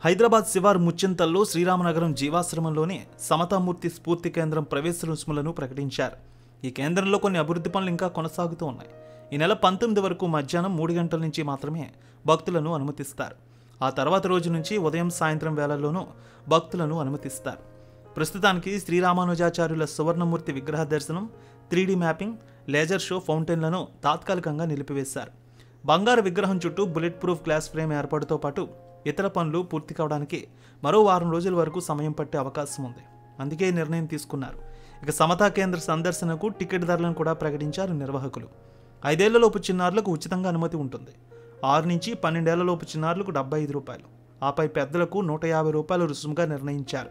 హైదరాబాద్ శివారు ముచ్చింతల్లో శ్రీరామనగరం జీవాశ్రమంలోని సమతామూర్తి స్ఫూర్తి కేంద్రం ప్రవేశ రుసుములను ప్రకటించారు ఈ కేంద్రంలో కొన్ని అభివృద్ధి పనులు ఇంకా కొనసాగుతూ ఉన్నాయి ఈ నెల పంతొమ్మిది వరకు మధ్యాహ్నం మూడు గంటల నుంచి మాత్రమే భక్తులను అనుమతిస్తారు ఆ తర్వాత రోజు నుంచి ఉదయం సాయంత్రం వేళల్లోనూ భక్తులను అనుమతిస్తారు ప్రస్తుతానికి శ్రీరామానుజాచార్యుల సువర్ణమూర్తి విగ్రహ దర్శనం త్రీడీ మ్యాపింగ్ లేజర్ షో ఫౌంటైన్లను తాత్కాలికంగా నిలిపివేశారు బంగారు విగ్రహం చుట్టూ బుల్లెట్ ప్రూఫ్ గ్లాస్ ఫ్రేమ్ ఏర్పాటుతో పాటు ఇతర పనులు పూర్తి కావడానికి మరో వారం రోజుల వరకు సమయం పట్టే అవకాశం ఉంది అందుకే ఈ నిర్ణయం తీసుకున్నారు ఇక సమతా కేంద్ర సందర్శనకు టికెట్ ధరలను కూడా ప్రకటించారు నిర్వాహకులు ఐదేళ్లలోపు చిన్నారులకు ఉచితంగా అనుమతి ఉంటుంది ఆరు నుంచి పన్నెండేళ్లలోపు చిన్నారులకు డెబ్బై ఐదు రూపాయలు ఆపై పెద్దలకు నూట యాభై రూపాయలు రుసుముగా నిర్ణయించారు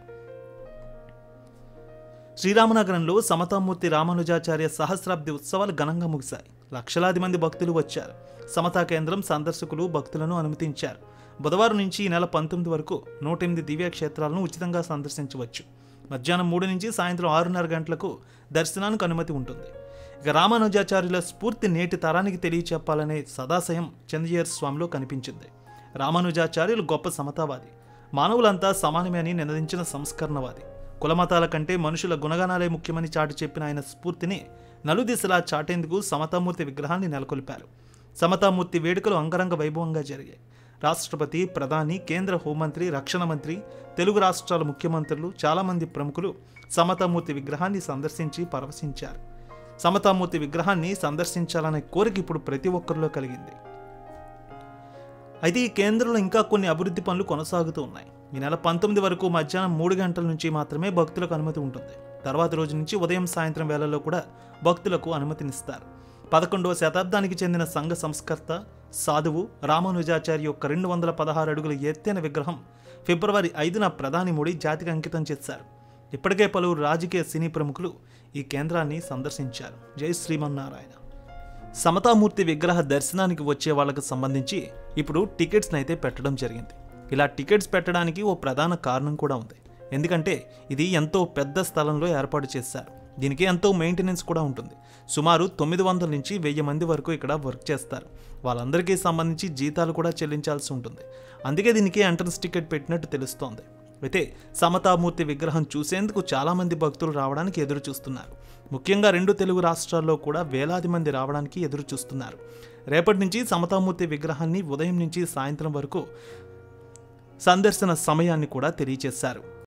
శ్రీరామనగరంలో సమతామూర్తి రామానుజాచార్య సహస్రాబ్ది ఉత్సవాలు ఘనంగా ముగిశాయి లక్షలాది మంది భక్తులు వచ్చారు సమతా కేంద్రం సందర్శకులు భక్తులను అనుమతించారు బుధవారం నుంచి ఈ నెల పంతొమ్మిది వరకు నూట ఎనిమిది దివ్య క్షేత్రాలను ఉచితంగా సందర్శించవచ్చు మధ్యాహ్నం మూడు నుంచి సాయంత్రం ఆరున్నర గంటలకు దర్శనానికి అనుమతి ఉంటుంది ఇక రామానుజాచార్యుల స్ఫూర్తి నేటి తరానికి తెలియచెప్పాలనే సదాశయం చంద్రయ్యర్ స్వామిలో కనిపించింది రామానుజాచార్యులు గొప్ప సమతావాది మానవులంతా సమానమే అని నినదించిన సంస్కరణవాది కులమతాల కంటే మనుషుల గుణగణాలే ముఖ్యమని చాటి చెప్పిన ఆయన స్ఫూర్తిని నలుదిశలా చాటేందుకు సమతామూర్తి విగ్రహాన్ని నెలకొల్పారు సమతామూర్తి వేడుకలు అంగరంగ వైభవంగా జరిగాయి రాష్ట్రపతి ప్రధాని కేంద్ర హోంమంత్రి రక్షణ మంత్రి తెలుగు రాష్ట్రాల ముఖ్యమంత్రులు చాలామంది ప్రముఖులు సమతామూర్తి విగ్రహాన్ని సందర్శించి పరవశించారు సమతామూర్తి విగ్రహాన్ని సందర్శించాలనే కోరిక ఇప్పుడు ప్రతి ఒక్కరిలో కలిగింది అయితే ఈ కేంద్రంలో ఇంకా కొన్ని అభివృద్ధి పనులు కొనసాగుతూ ఉన్నాయి ఈ నెల పంతొమ్మిది వరకు మధ్యాహ్నం మూడు గంటల నుంచి మాత్రమే భక్తులకు అనుమతి ఉంటుంది తర్వాత రోజు నుంచి ఉదయం సాయంత్రం వేళల్లో కూడా భక్తులకు అనుమతినిస్తారు పదకొండవ శతాబ్దానికి చెందిన సంఘ సంస్కర్త సాధువు రామానుజాచార్య యొక్క రెండు వందల పదహారు అడుగుల ఎత్తైన విగ్రహం ఫిబ్రవరి ఐదున ప్రధాని మోడీ జాతికి అంకితం చేశారు ఇప్పటికే పలువురు రాజకీయ సినీ ప్రముఖులు ఈ కేంద్రాన్ని సందర్శించారు జై శ్రీమన్నారాయణ సమతామూర్తి విగ్రహ దర్శనానికి వచ్చే వాళ్ళకు సంబంధించి ఇప్పుడు టికెట్స్ని అయితే పెట్టడం జరిగింది ఇలా టికెట్స్ పెట్టడానికి ఓ ప్రధాన కారణం కూడా ఉంది ఎందుకంటే ఇది ఎంతో పెద్ద స్థలంలో ఏర్పాటు చేశారు దీనికి ఎంతో మెయింటెనెన్స్ కూడా ఉంటుంది సుమారు తొమ్మిది వందల నుంచి వెయ్యి మంది వరకు ఇక్కడ వర్క్ చేస్తారు వాళ్ళందరికీ సంబంధించి జీతాలు కూడా చెల్లించాల్సి ఉంటుంది అందుకే దీనికి ఎంట్రన్స్ టికెట్ పెట్టినట్టు తెలుస్తోంది అయితే సమతామూర్తి విగ్రహం చూసేందుకు చాలామంది భక్తులు రావడానికి ఎదురు చూస్తున్నారు ముఖ్యంగా రెండు తెలుగు రాష్ట్రాల్లో కూడా వేలాది మంది రావడానికి ఎదురు చూస్తున్నారు రేపటి నుంచి సమతామూర్తి విగ్రహాన్ని ఉదయం నుంచి సాయంత్రం వరకు సందర్శన సమయాన్ని కూడా తెలియజేశారు